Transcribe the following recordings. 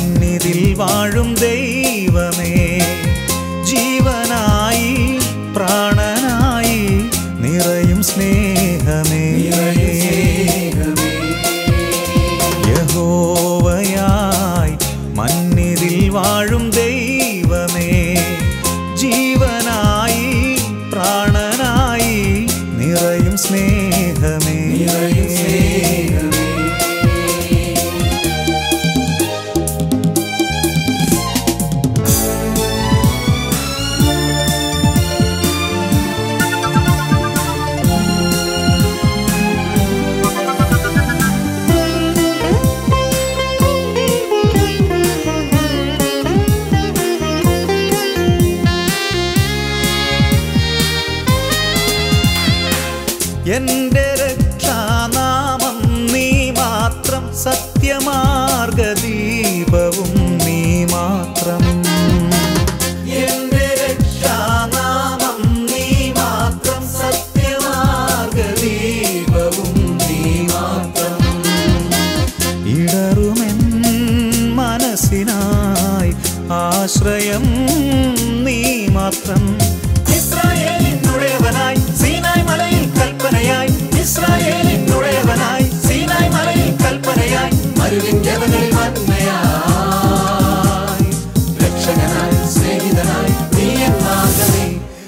മന്നിതിൽ വാഴും ദൈവമേ ജീവനായി പ്രാണനായി നിറയും സ്നേഹമേ യഹോവയായി മന്നിതിൽ വാഴും ദൈവമേ ജീവനായി പ്രാണനായി നിറയും സ്നേഹമേ എന്റെ രക്ഷാനാമം നീ മാത്രം സത്യമാർഗദീപവും നീ മാത്രം എന്റെ രക്ഷാനാമം നീ മാത്രം സത്യമാർഗദീപവും നീ മാത്രം ഇടറുമെൻ മനസ്സിനായി ആശ്രയം നീ മാത്രം ഇസ്രായേലിനുടയവനായി സീനായ് മലയിൽ കൽപ്പനയായി ഇസ്രായേലിനുടയവനായി സീനായ് മലയിൽ കൽപ്പനയായി മരുവിൻ ജനങ്ങളിൽ വന്മയായി രക്ഷകനായി സ്നേഹിതനായി നീ എന്നാകണേ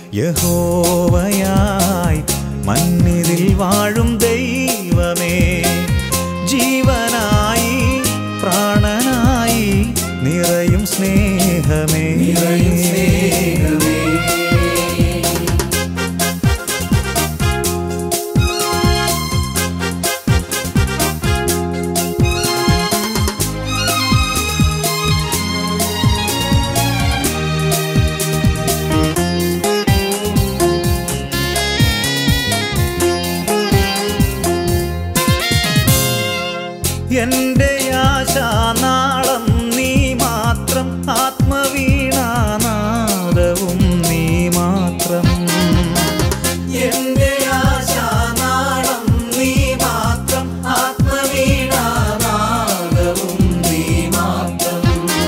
യഹോവയായി മന്നിതിൽ വാഴും ദൈവമേ ജീവനായി പ്രാണനായി നിറയും സ്നേഹമേ നിറയും സ്നേഹമേ എന്റെ ആശാനാളം നീ മാത്രം ആത്മവീണാനാദവും നീ മാത്രം എന്റെ ആശാനാളം നീ മാത്രം ആത്മവീണാനാദവും നീ മാത്രം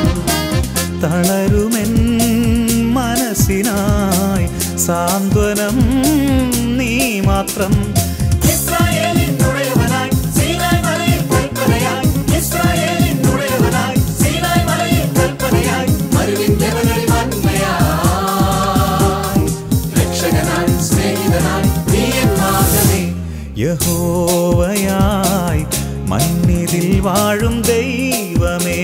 തളരുമെൻ മനസ്സിനായി സാന്ത്വനം നീ മാത്രം ഇസ്രായേലിനുടയവനായി സീനായ് മലയിൽ കൽപ്പനയായി ഇസ്രായേലിനുടയവനായി സീനായ് മലയിൽ കൽപ്പനയായി മരുവിൻ ജനങ്ങളിൽ വന്മയായി രക്ഷകനായി സ്നേഹിതനായി നീ എന്നാകണേ യഹോവയായി മന്നിതിൽ വാഴും ദൈവമേ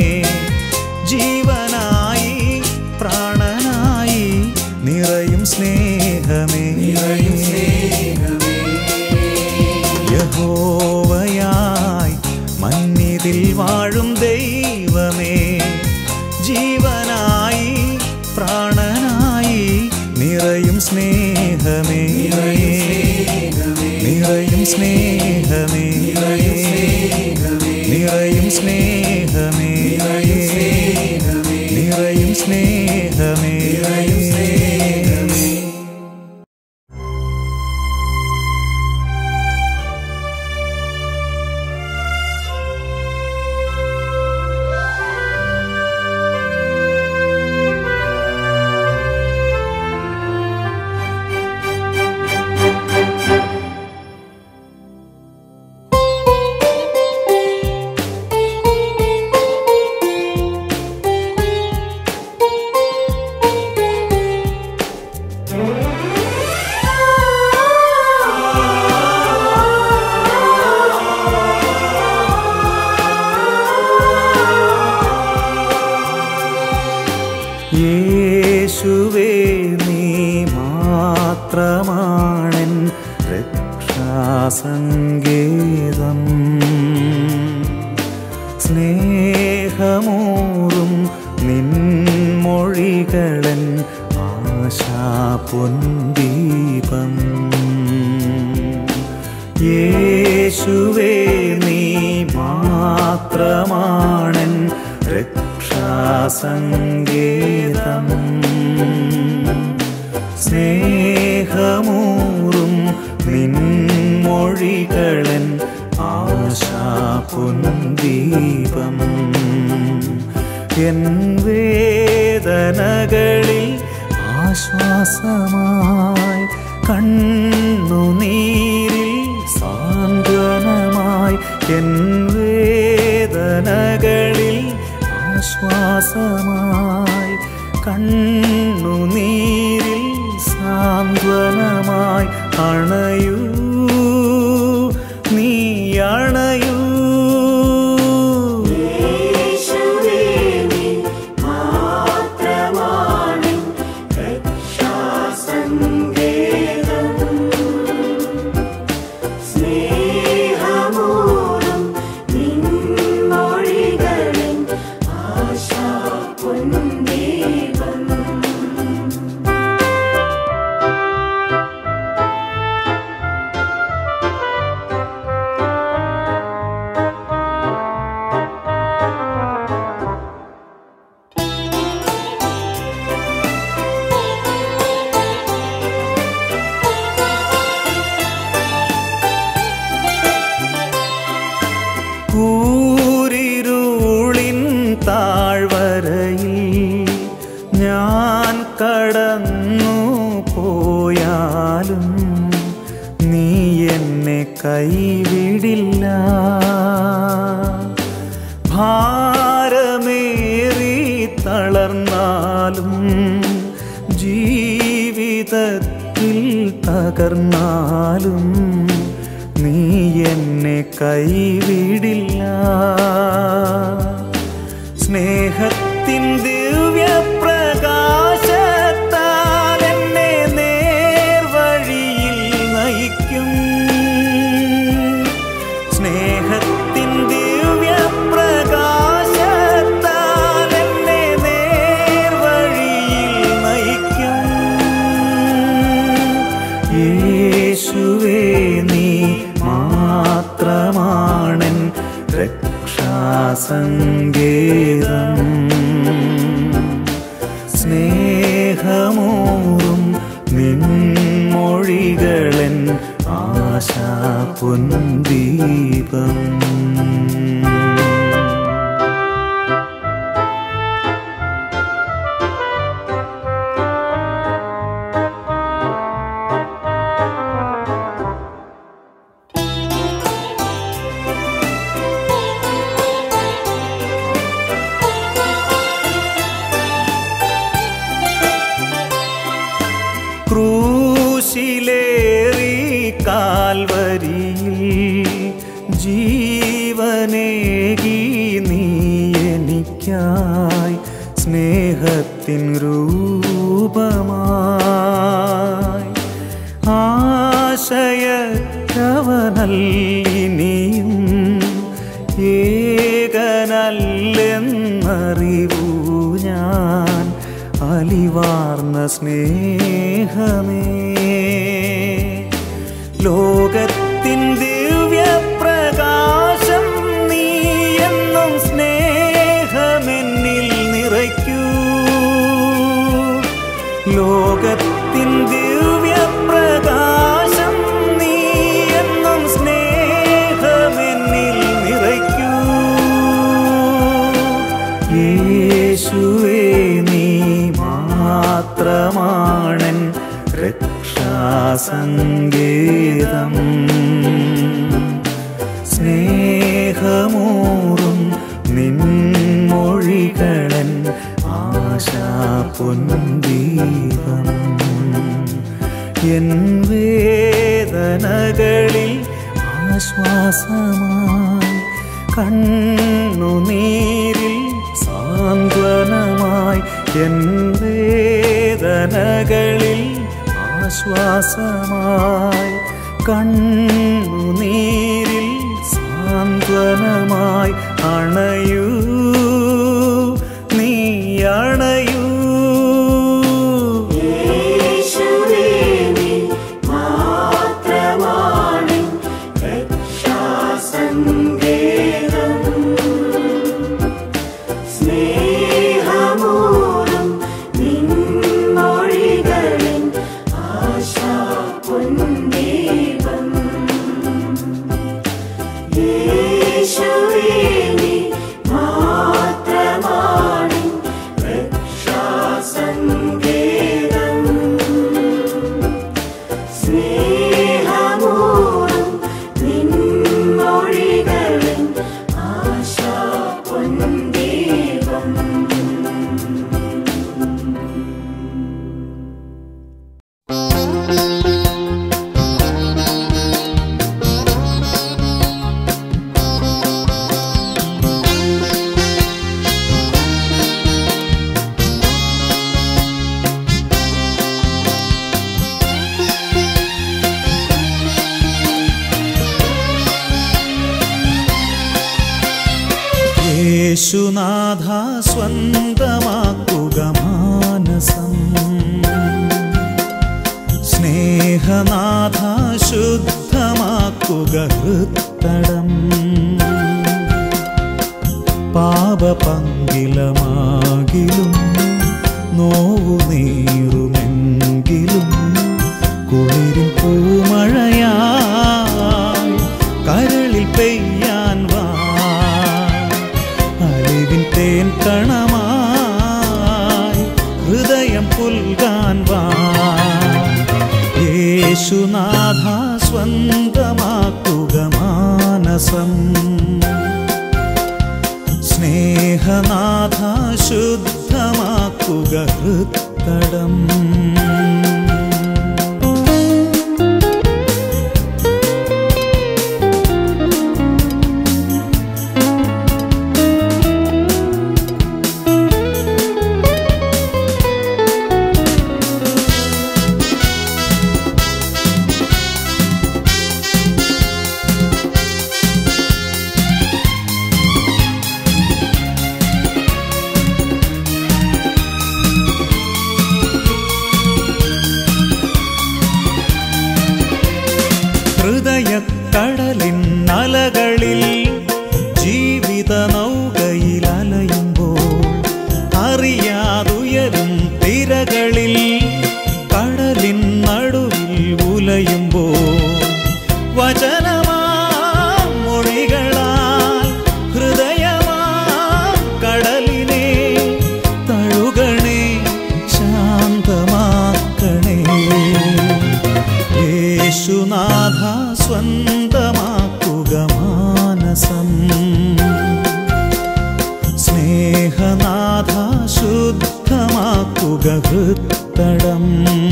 ജീവനായി പ്രാണനായി നിറയും സ്നേഹമേ നിറയും സ്നേഹമേ യഹോവയായി മന്നിതിൽ വാഴും ദൈവമേ ജീവനായി പ്രാണനായി നിറയും സ്നേഹമേ നിറയും സ്നേഹമേ നിറയും സ്നേഹമേ നിറയും സ്നേഹമേ യേശുവേ നീ മാത്രമാണൻ രക്ഷാസങ്കേതം സ്നേഹമൂറും നിൻമൊഴികളൻ ആശാപൊന്തീപം യേശുവേ നീ മാത്രമാണൻ രക്ഷാസങ്കേതം സ്നേഹമൂറും നിൻമൊഴികളൻ ആശാപുന്ദീപം എൻ വേദനകളിൽ ആശ്വാസമായി കണ്ണുനീരിൽ സാന്ത്വനമായി എൻ വേദനകളിൽ ആശ്വാസമായി കണ്ണുനീരിൽ സാന്ത്വനമായി അണയൂ നീ അണയൂ യേശുവേ നീ മാത്രമാണ് രക്ഷാസങ്കേതം സ്നേഹമൂറും നിൻമൊഴികളിൽ ആശാ പൊൻദീപം കൂരിരുളിൻ താഴ്വരയിൽ ഞാൻ കടന്നു പോയാലും നീ എന്നെ കൈവിടില്ല ഭാരമേറി തളർന്നാലും ജീവിതത്തിൽ തകർന്നാലും നീ എന്നെ കൈവിടില്ല സ്നേഹത്തിൻ ദിവ്യപ്രകാശത്താൽ എന്നെ നേർവഴിയിൽ നയിക്കും സ്നേഹത്തിൻ ദിവ്യപ്രകാശത്താൽ എന്നെ നേർവഴിയിൽ നയിക്കും യേശുവേ നീ മാത്രമാണൻ രക്ഷാസങ്കേതം സ്നേഹമൂറും നിൻമൊഴികളൻ ആശാ പൊൻദീപം ക്രൂശിലേറി കാൽവരിയിൽ ജീവനേകി നീ എനിക്കായി സ്നേഹത്തിൻ രൂപമായി ആശയക്കവനല്ലിനിയും ഏകനല്ലെന്നറിവൂ ഞാൻ അലിവാർന്ന സ്നേഹമേ ലോകത്തിൻ ദിവ്യപ്രകാശം നീ എന്നും സ്നേഹമെന്നിൽ നിറയ്ക്കൂ ലോകത്തിൻ ദിവ്യപ്രകാശം നീ എന്നും സ്നേഹമെന്നിൽ നിറയ്ക്കൂ യേശുവേ നീ മാത്രമാണൻ രക്ഷാസങ്കേതം സ്നേഹമൂറും നിൻമൊഴികളൻ ആശാ പൊൻദീപം എൻ വേദനകളിൽ ആശ്വാസമായി കണ്ണുനീരിൽ സാന്ത്വനമായി എൻ വേദനകളിൽ ആശ്വാസമായി കണ്ണുനീരിൽ സാന്ത്വനമായി അണയൂ നീ അണയൂ യേശുവേ നീ മാത്രമാണ് രക്ഷാസങ്കേതം സ്നേഹമൂറും നിൻമൊഴികളിൽ ആശാ പൊൻദീപം യേശുവേ നീ മാത്രമാണ് യേശുനാഥ സ്വന്തമാക്കുക മാനസം സ്നേഹനാഥ ശുദ്ധമാക്കുക ഹൃത്തടം പാപപങ്കിലമാകിലും നോവു നീറുമെങ്കിലും കുളിരിൽ പൂമഴയായി കരളിൽ പെയ്യാൻ വാ അലിവിൻ തേൻ കണമായി ഹൃദയം പുൽകാൻ വാ യേശുനാഥ സ്വന്തമാക്കുക മാനസം സ്നേഹനാഥ ശുദ്ധമാക്കുക ഹൃത്തടം ഹൃദയക്കടലിൻ അലകളിൽ ജീവിത നൗകയിൽ അലയുമ്പോൾ അറിയാതുയരും തിരകളിൽ കടലിൻ നടുവിൽ ഉലയുമ്പോൾ വചനമാ മൊഴികളാൽ ഹൃദയമാ കടലിനെ തഴുകണേ ശാന്തമാക്കണേ യേശുനാഥ സ്വന്തമാക്കുക മാനസം സ്നേഹനാഥ ശുദ്ധമാക്കുക ഹൃത്തടം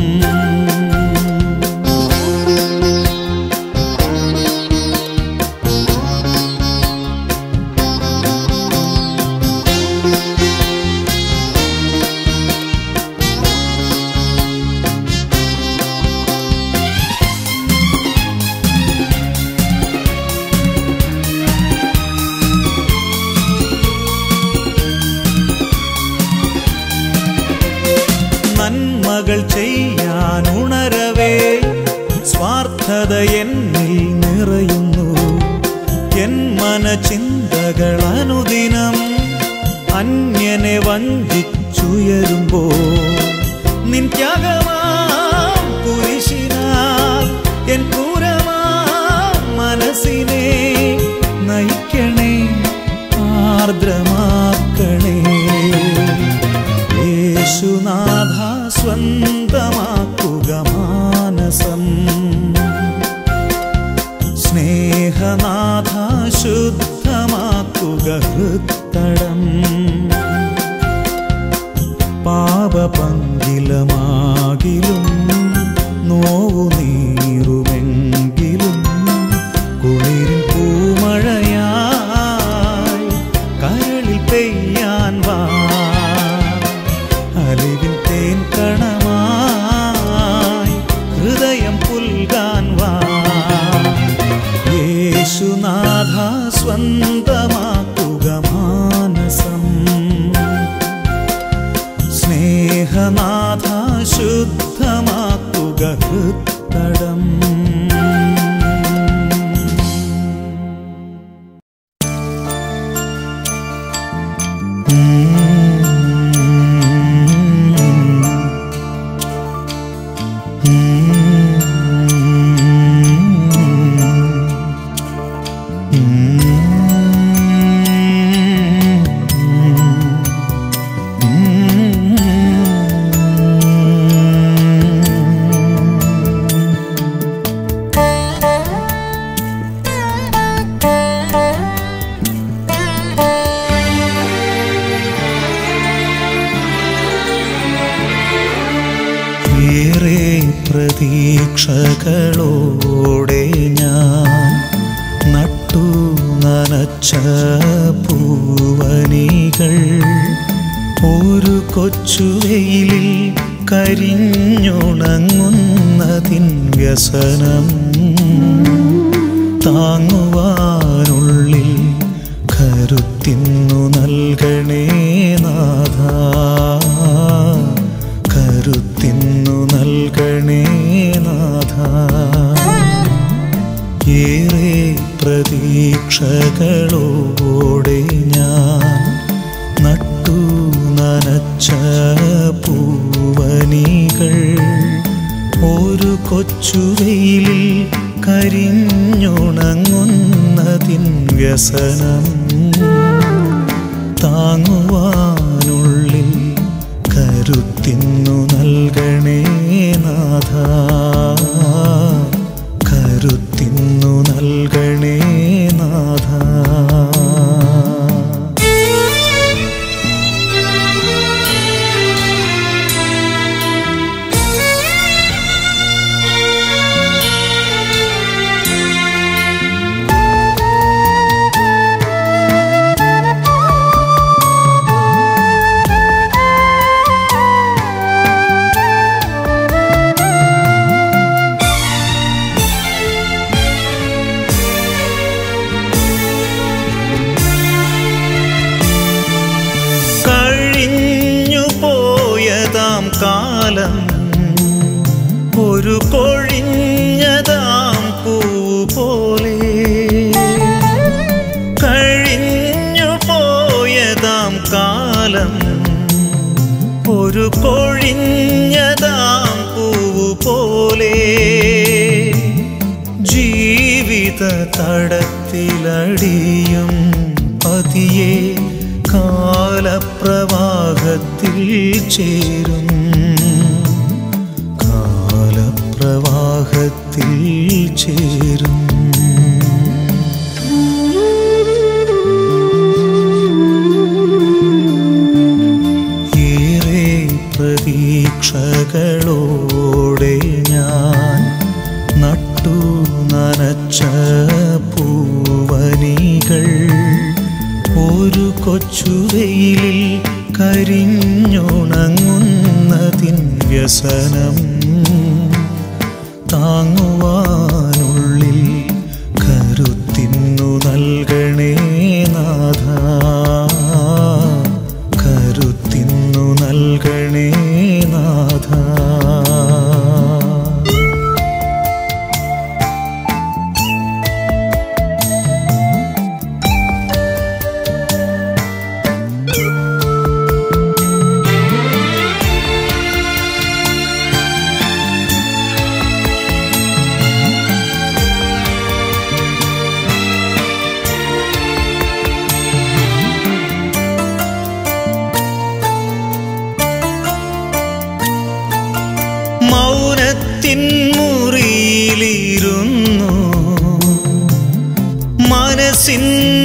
നന്മകൾ ചെയ്യാൻ ഉണരവേ സ്വാർത്ഥത എന്നിൽ നിറയുന്നു എൻ മനചിന്തകൾ അനുദിനം അന്യനെ വഞ്ചിച്ചുയരുമ്പോ നിൻ ത്യാഗമാം കുരിശിനാൽ എൻ ക്രൂരമാ മനസ്സിനെ നയിക്കണേ ആർദ്രമാക്കണേ യേശുനാഥ സ്വന്തമാക്കുക മാനസം സ്നേഹനാഥ ശുദ്ധമാക്കുക ഹൃത്തടം പാപപങ്കിലമാകിലും നോവു നീറുമെങ്കിലും കുളിരിൽ പൂമഴയായി കരളിൽ പെയ്യാൻ വാ അലിവിൻ തേൻ കണമായി ഹൃദയം പുൽകാൻ വാ യേശുനാഥ സ്വന്തമാക്കുക മാനസം സ്നേഹനാഥ ശുദ്ധമാക്കുക ഹൃത്തടം ഏറെ പ്രതീക്ഷകളോടെ ഞാൻ നട്ടു നനച്ച പൂവനികൾ ഒരു കൊച്ചുവെയിലിൽ കരിഞ്ഞുണങ്ങുന്നതിൻ വ്യസനം താങ്ങുവാനുള്ളിൽ ഖര കരുത്തിന്നു നൽകണേ നാഥ കരുത്തിന്നു നൽകണേ നാഥ ഏറെ പ്രതീക്ഷകളോടെ ഞാൻ നട്ടു നനച്ച പൂവനികൾ ഒരു കൊച്ചുവെയിലിൽ കരിഞ്ഞുണങ്ങുന്നതിൻ വ്യസനം താങ്ങുവാനുള്ളിൽ കരുത്തിന്നു നൽകണേ നാഥ കരുത്തിന്നു നൽകണേ നാഥ കഴിഞ്ഞു പോയതാം കാലം ഒരു കൊഴിഞ്ഞതാം പൂ പോലെ കഴിഞ്ഞു പോയതാം കാലം ഒരു കൊഴിഞ്ഞതാം പൂവ് പോലെ ജീവിത തടത്തിലടിയും പതിയെ കാലപ്രവാഹത്തിൽ ചേരും കാലപ്രവാഹത്തിൽ ചേരും ഏറെ പ്രതീക്ഷകളോടെ ഞാൻ നട്ടു നനച്ച പൂവനികൾ ഒരു കൊച്ചുവെയിലിൽ കരിഞ്ഞുണങ്ങുന്നതിൻ വ്യസനം താങ്ങുവാനുള്ളിൽ കരുത്തിന്നു നൽകണേ നാഥ കരുത്തിന്നു നൽകണേ നാഥ മൗനത്തിൻ മുറിയിലിരുന്നു മനസ്സിൻ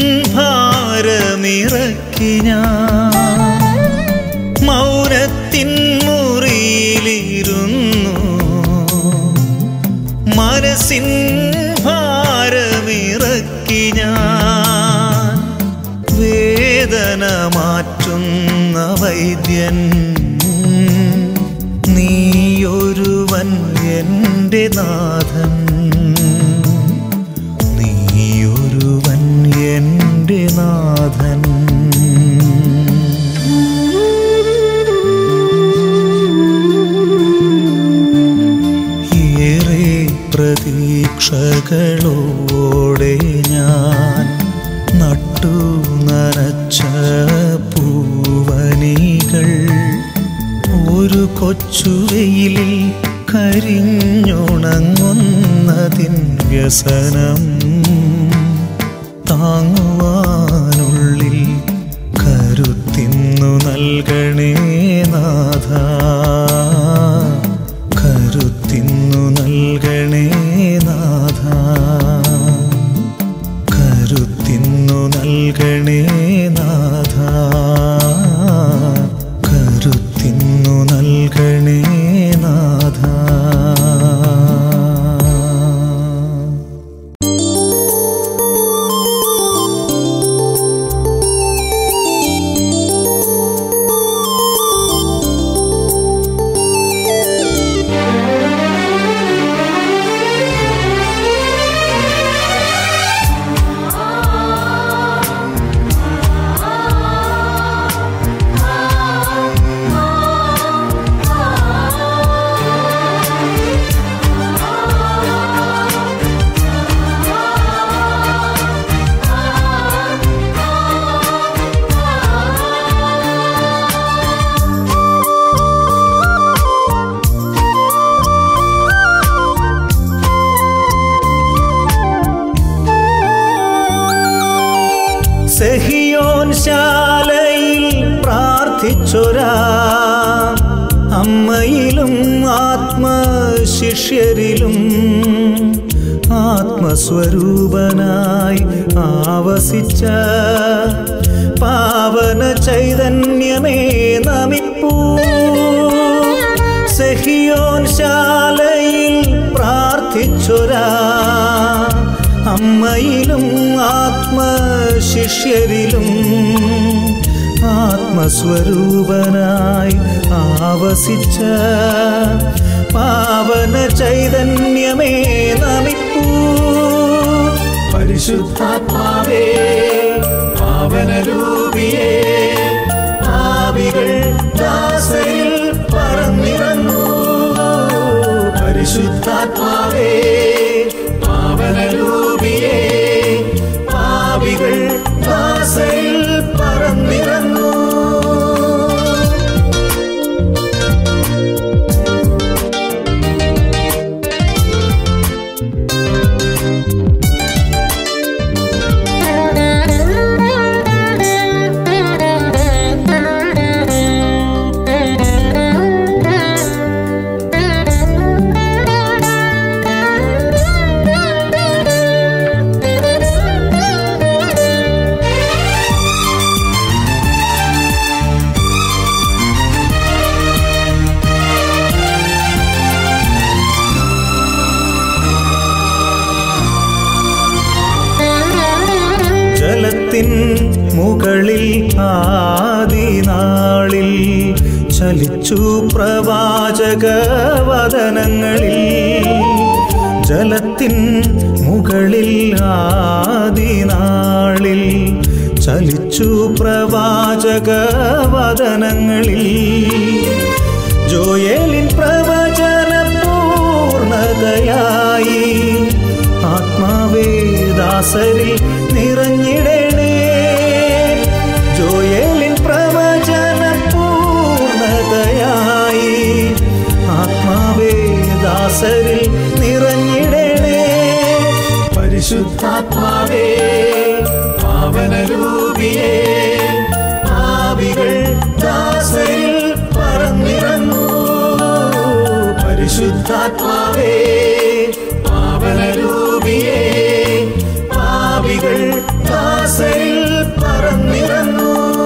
ഭാരമിറക്കി ഞാൻ മൗനത്തിൻ മുറിയിലിരുന്നു മനസ്സിൻ ഭാരമിറക്കി ഞാൻ വേദന മാറ്റുന്ന വൈദ്യൻ നീയൊരുവൻ എൻ്റെ നാഥൻ നീയൊരുവൻ എൻ്റെ നാഥൻ ഏറെ പ്രതീക്ഷകളോടെ ഞാൻ നട്ടു നനച്ച പൂവനികൾ ഒരു കൊച്ചുവെയിലിൽ കരിഞ്ഞുണങ്ങുന്നതിൻ വ്യസനം താങ്ങുവാനുള്ളിൽ കരുത്തിന്നു നൽകണേ നാഥ കരുത്തിന്നു നൽകണേ നാഥ കരുത്തിന്നു നൽകണേ നാഥ കരുത്തിന്നു നൽകണേ നാഥ ും പ്രാർത്ഥിച്ചൊരാ അമ്മയിലും ആത്മശിഷ്യരിലും ആത്മസ്വരൂപനായി ആവസിച്ച പാവന ചൈതന്യമേ നമിപ്പൂ സെഹിയോൻ ശാലയിൽ പ്രാർത്ഥിച്ചൊരാ അമ്മയിലും ആത്മശിഷ്യരിലും ആത്മസ്വരൂപനായി ആവസിച്ച പാവന ചൈതന്യമേ നമിപ്പൂ പരിശുദ്ധാത്മാവേ പാവനരൂപിയേ ആവികൾ ദാസരിൽ പറന്നിറങ്ങൂ പരിശുദ്ധാത്മാവേ പാവനരൂപിയേ പാവികൾ ദാസരിൽ പറന്നിറങ്ങൂ ജലത്തിൻ മുകളിൽ ആദിനാളിൽ ചലിച്ചു പ്രവാചക വദനങ്ങളിൽ ജലത്തിൻ മുകളിൽ ആദിനാളിൽ ചലിച്ചു പ്രവാചക വദനങ്ങളിൽ ജോയേലിൻ പ്രവചന പൂർണതയായി ആത്മാവേ ദാസരിൽ നിറഞ്ഞിടണേ ജോയേലിൻ പ്രവചന പൂർണതയായി ആത്മാവേ ദാസരിൽ നിറഞ്ഞിടണേ പരിശുദ്ധാത്മാവേ പാവനരൂപിയേ ആവികൾ ദാസരിൽ പറന്നിറങ്ങൂ പരിശുദ്ധാത്മാവേ പാവനരൂപിയേ പാവികൾ ദാസരിൽ പറന്നിറങ്ങൂ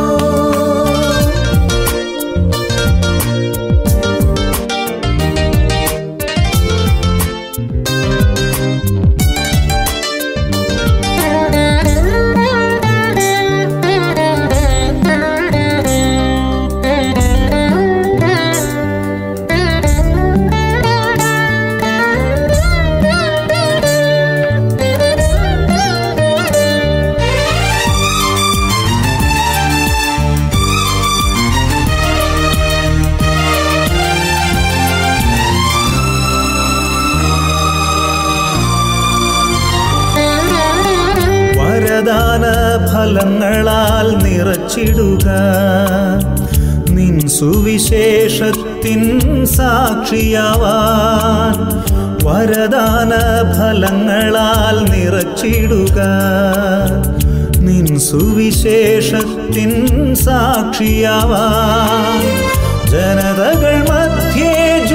വരദാന ഫലങ്ങളാൽ നിറച്ചിടുക നിൻ സുവിശേഷത്തിൻ സാക്ഷിയാവാൻ വരദാന ഫലങ്ങളാൽ നിറച്ചിടുക നിൻ സുവിശേഷത്തിൻ സാക്ഷിയാവാൻ ജനതകൾ മധ്യേ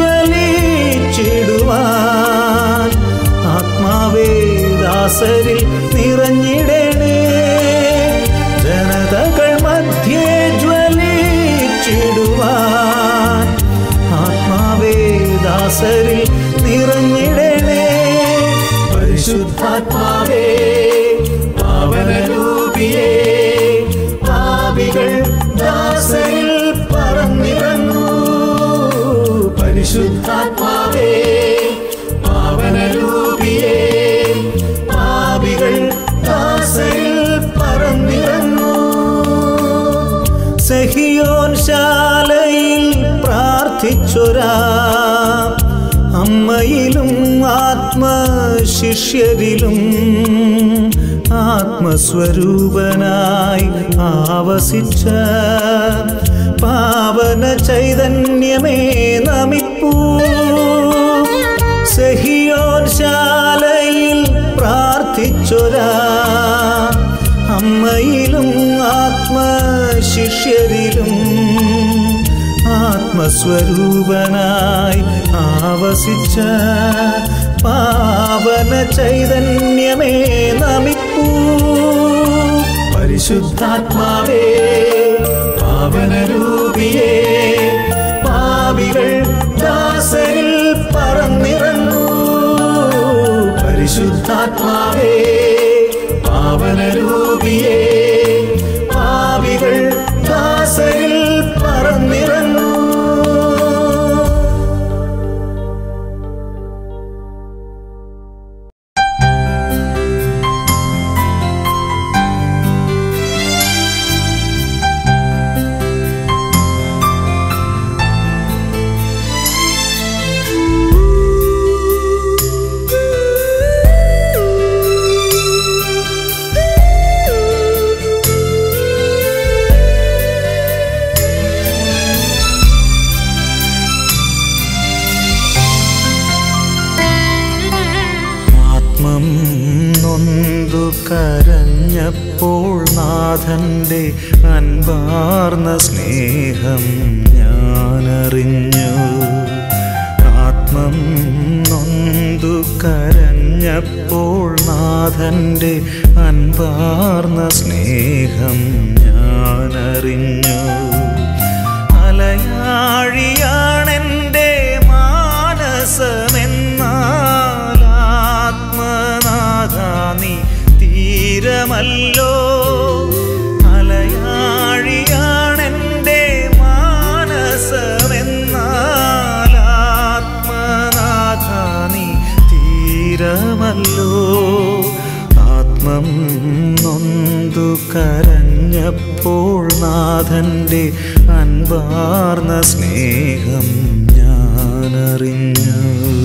ജ്വലിച്ചിടുവാൻ ആത്മാവേ ദാസരിൽ നിറഞ്ഞിടണേ ജനതകൾ മധ്യേ ജ്വലിച്ചിടുവാൻ ആത്മാവേ ദാസരിൽ നിറഞ്ഞിടണേ പരിശുദ്ധാത്മാവേ പാവനരൂപിയേ പാപികൾ ദാസരിൽ പറന്നിറങ്ങൂ പരിശുദ്ധാത്മാവേ പാവനരൂപിയേ പാപികൾ ദാസരിൽ പറന്നിറങ്ങൂ സഹിയോൻ ശാലയിൽ പ്രാർത്ഥിച്ചൊരാ അമ്മയിലും ആത്മശിഷ്യരിലും ആത്മസ്വരൂപനായി ആവസിച്ച പാവന ചൈതന്യമേ നമിപ്പൂ സഹിയോൻ ശാലയിൽ പ്രാർത്ഥിച്ചൊരാ അമ്മയിലും ആത്മശിഷ്യരിലും ആത്മസ്വരൂപനായി ആവസിച്ച പാവന ചൈതന്യമേ നമിപ്പൂ പരിശുദ്ധാത്മാവേ പാവനരൂപിയേ പാവികൾ ദാസരിൽ പറന്നിറങ്ങൂ പരിശുദ്ധാത്മാവേ പാവനരൂപിയേ പാവികൾ ദാസരിൽ പറന്നിറങ്ങൂ ആത്മം നൊന്തു കരഞ്ഞപ്പോൾ നാഥന്റെ അൻപാർന്ന സ്നേഹം ഞാനറിഞ്ഞു ആത്മം നൊന്തു കരഞ്ഞപ്പോൾ നാഥന്റെ അൻപാർന്ന സ്നേഹം ഞാനറിഞ്ഞു അലയാഴിയാണെൻ്റെ മാനസമെന്നാൽ ആത്മനാഥ നീ തീരമല്ലോ അലയാഴിയാണെൻ്റെ മാനസമെന്നാൽ ആത്മനാഥ നീ തീരമല്ലോ ആത്മം നൊന്തു കരഞ്ഞപ്പോൾ നാഥന്റെ അൻപാർന്ന സ്നേഹം ഞാനറിഞ്ഞു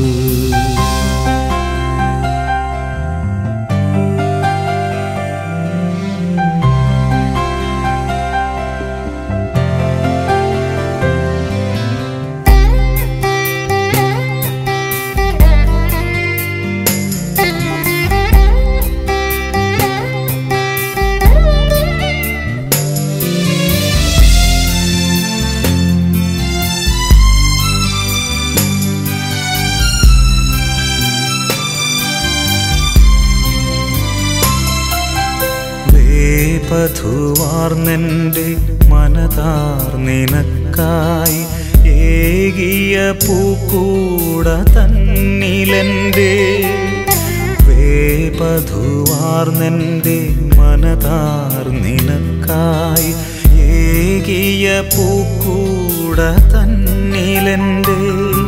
വേപധുവാർന്നെൻ്റെ മനതാർ നിനക്കായി ഏകിയ പൂക്കൂട തന്നിലെൻ്റെ വേപധുവാർന്നെൻ്റെ മനതാർ നിനക്കായി ഏകിയ പൂക്കൂട തന്നിലെൻ്റെ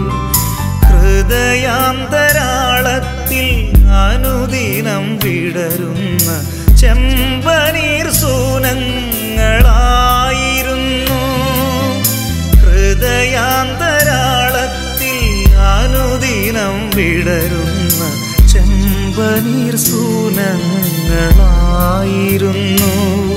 ഹൃദയാന്തരാളത്തിൽ അനുദിനം വിടരുന്ന ചെമ്പനീർ സൂനങ്ങളായിരുന്നു ഹൃദയാന്തരാളത്തിൽ അനുദിനം വിടരുന്ന ചെമ്പനീർ സൂനങ്ങളായിരുന്നു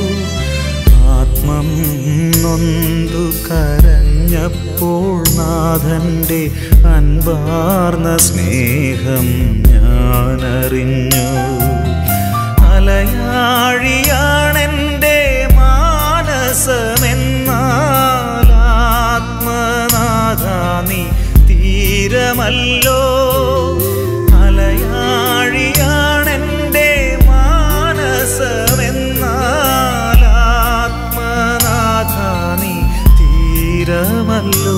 ആത്മം നൊന്തു കരഞ്ഞപ്പോൾ നാഥന്റെ അൻപാർന്ന സ്നേഹം ഞാനറിഞ്ഞു അലയാഴിയാണെൻ്റെ മാനസമെന്നാൽ ആത്മനാഥ നീ തീരമല്ലോ അലയാഴിയാണെൻ്റെ മാനസമെന്നാൽ ആത്മനാഥ നീ തീരമല്ലോ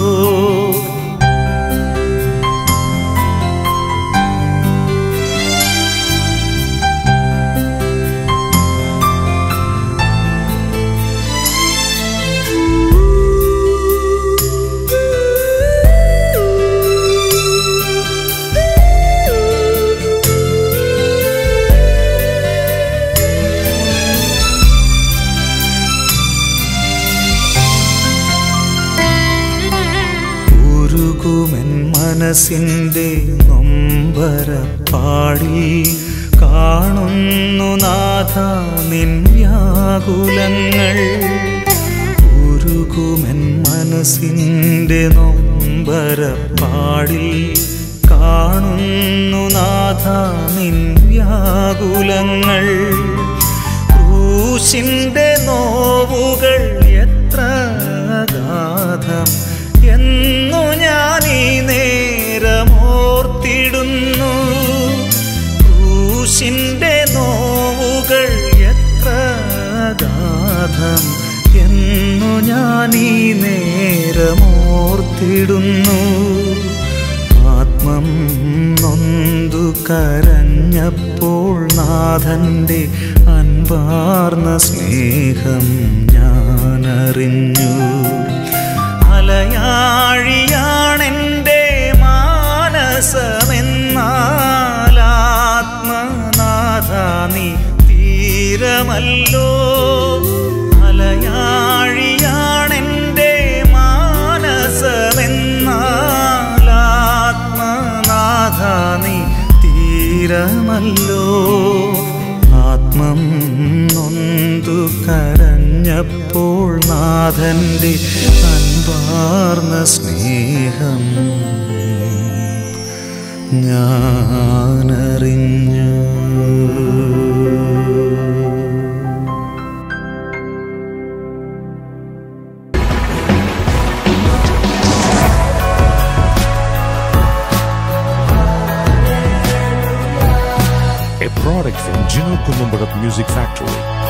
ഉരുകുമെൻ മനസ്സിൻ്റെ നൊമ്പരപ്പാടി കാണുന്നു നാഥ നിൻ വ്യാകുലങ്ങൾ ഉരുകുമെൻ മനസ്സിൻ്റെ നൊമ്പരപ്പാടി കാണുന്നു നാഥ നിൻ വ്യാകുലങ്ങൾ ക്രൂശിന്റെ നോവുകൾ എത്ര ഗാധം എന്ന സ്നേഹം എന്നു ഞാൻ ഈ നേരമോർത്തിടുന്നു ആത്മം നൊന്തു കരഞ്ഞപ്പോൾ നാഥന്റെ അൻപാർന്ന സ്നേഹം ഞാനറിഞ്ഞു അലയാഴിയാണെൻ്റെ മാനസമെന്നാലാത്മനാഥ നീ തീരമല്ലോ അലയാഴിയാണെൻ്റെ മാനസമെന്നാലാത്മനാഥ നീ തീരമല്ലോ ആത്മം നൊന്തു കരഞ്ഞപ്പോൾ നാഥന്റെ അൻപാർന്ന സ്നേഹം ഞാനറിഞ്ഞു a product from Gino Columbarat Music Factory.